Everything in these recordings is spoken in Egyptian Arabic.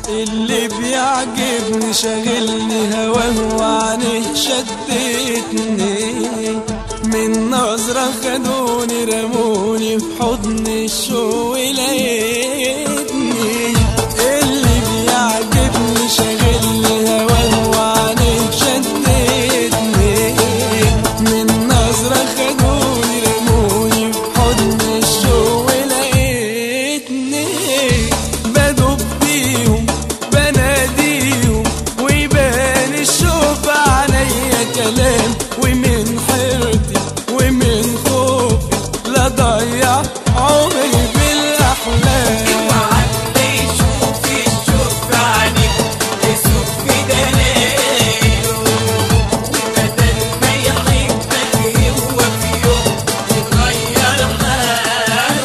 اللي بيعجبني شاغلني هواه وعنيه شدتني من نظرة خدوني رموني في حضن الشوق لقيتني اللي بيعجبني شاغلني هواه وعنيه شدتني من نظرة خدوني رموني في حضن الشوق لقيتني بدب بيهم بناديهم ويبان الشوق عليا كلام ومن حيرتي ومن خوفي لا ضيع عمري بالاحلام يشوف الشوق في عينيك يسوق في دليله وبدل ما يحبك هو في يوم يغير حاله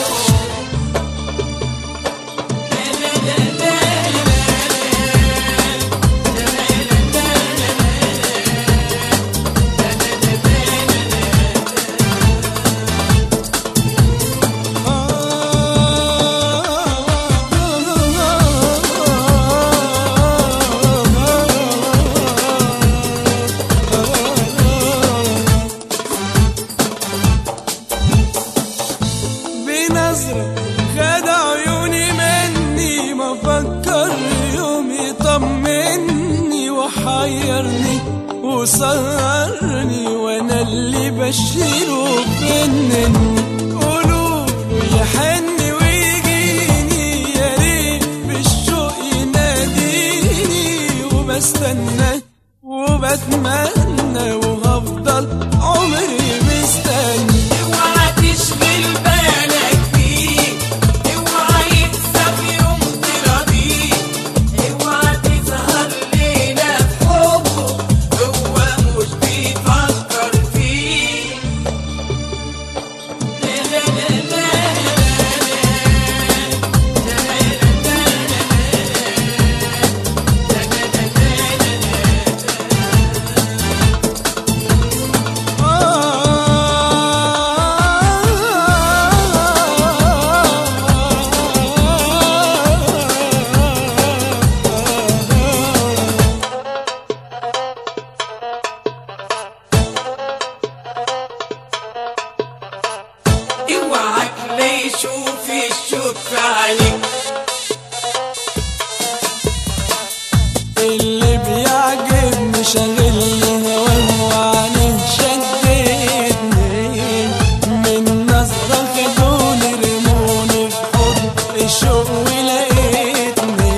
بنظرة خد عيوني مني ما فكر يوم يطمني وحيرني وسهرني وانا اللي بشيله بنني قولوا يحن ويجيني يا ريت بالشوق يناديني وبستنى وبتمنى وهفضل عمري مستني اوعى تشغل بالك فيه اوعى يكسب يوم تراضيه اوعى تسهر ليلة في حبه هو مش بيفكر فيه اوعى لا يشوف الشوق في عينيك اللي بيعجبني شاغلني هواه وعنيه شدتني من نظرة خدوني رموني في حضن الشوق ولقيتني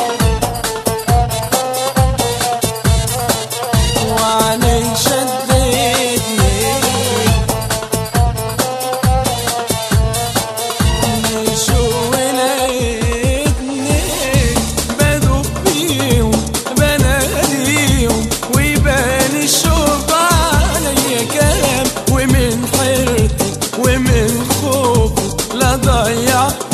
وعنيه شدتني شو لقيتني بدب بيهم بناديهم ويبان الشوق عليا كلام ومن حيرتي ومن خوفي لا ضيع